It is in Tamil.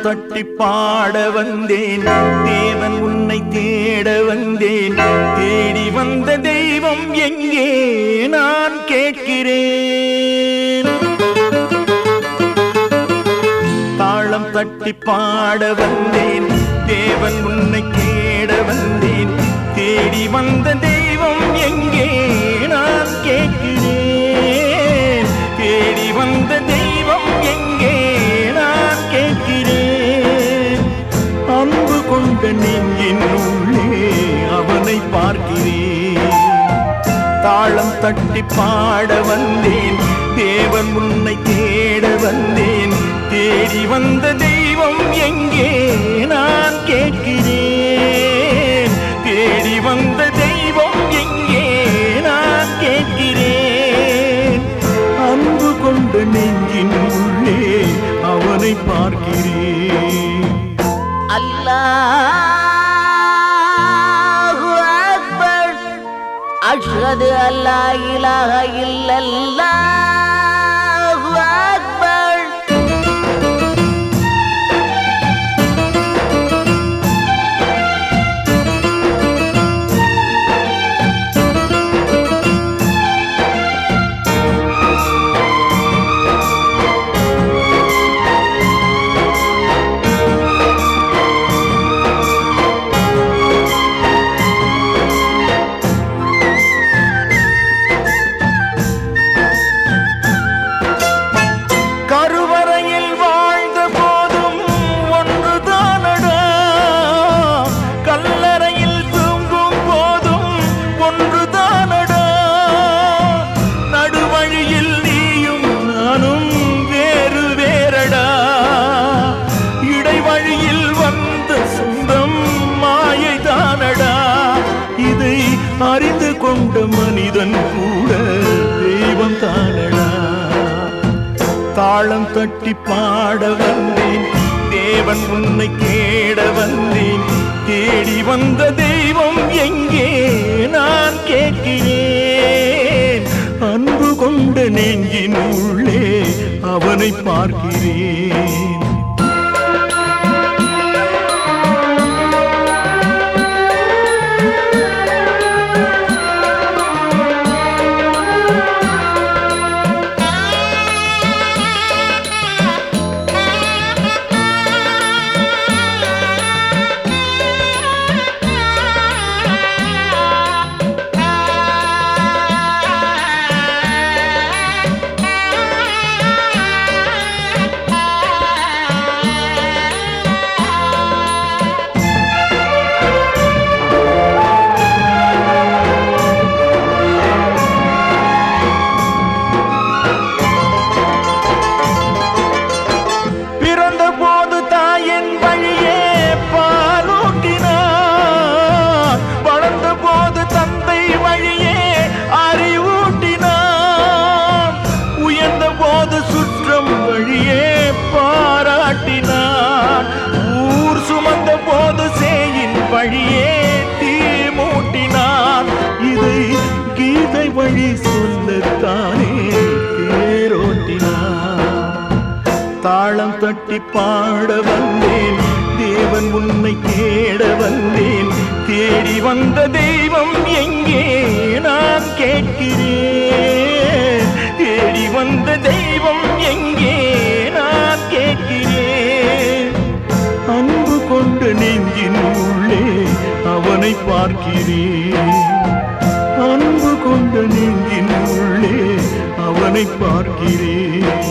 தட்டி பாட வந்தேன் தேவன் உன்னை தேட வந்தேன் தேடி வந்த தெய்வம் எங்கே நான் கேட்கிறேன் தாளம் தட்டி பாட வந்தேன் தேவன் உன்னை தேட வந்தேன் தேடி வந்த தெய்வம் எங்கே நான் கேட்கிறேன் தேடி வந்த தெய்வம் எங்கே நான் கேட்கிறேன் அன்பு கொண்ட நெஞ்சின் உள்ளே அவனை பார்க்கிறேன் தாளம் தட்டி பாட வந்தேன் தேவன் உன்னை தேட வந்தேன் தேடி வந்த தெய்வம் எங்கே நான் கேட்கிறேன் தேடி வந்த தெய்வம் எங்கே நான் கேட்கிறேன் அன்பு கொண்ட நெஞ்சின் உள்ளே அவனை பார்க்கிறேன் அல்லாஹு அக்பர் அஷ்ஹது அல்லா இலாஹ இல்லல்லாஹு அக்பர் கருவறையில் வாழ்ந்த போதும் ஒன்றுதானடா கல்லறையில் தூங்கும் போதும் ஒன்றுதானடா நடுவழியில் நீயும் நானும் வேறு வேறடா இடைவழியில் வந்த சொந்தம் மாயைதானடா இதை அறிந்து கொண்ட மனிதன் கூட தெய்வம் தானடா தாளம் தட்டி பாட வந்தேன் தேவன் உன்னை தேட வந்தேன் தேடி வந்த தெய்வம் எங்கே நான் கேட்கிறேன் அன்பு கொண்ட நெஞ்சின் உள்ளே அவனை பார்க்கிறேன் பிறந்த போது தாயின் வழியே பாலூட்டினார் வளர்ந்த போது தந்தை வழியே அறிவூட்டினார் உயர்ந்த போது சுற்றம் வழியே பாராட்டினார் ஊர் சுமந்த போது சேயின் வழியே தீ மூட்டினார் இதை கீதை வழி சொல்லத்தானே தேரோட்டினார் தாளம் தட்டி பாட வந்தேன் தேவன் உன்னை தேட வந்தேன் தேடி வந்த தெய்வம் எங்கே நான் கேட்கிறேன் தேடி வந்த தெய்வம் எங்கே நான் கேட்கிறேன் அன்பு கொண்ட நெஞ்சின் உள்ளே அவனை பார்க்கிறேன் அன்பு கொண்ட நெஞ்சின் உள்ளே அவனை பார்க்கிறேன்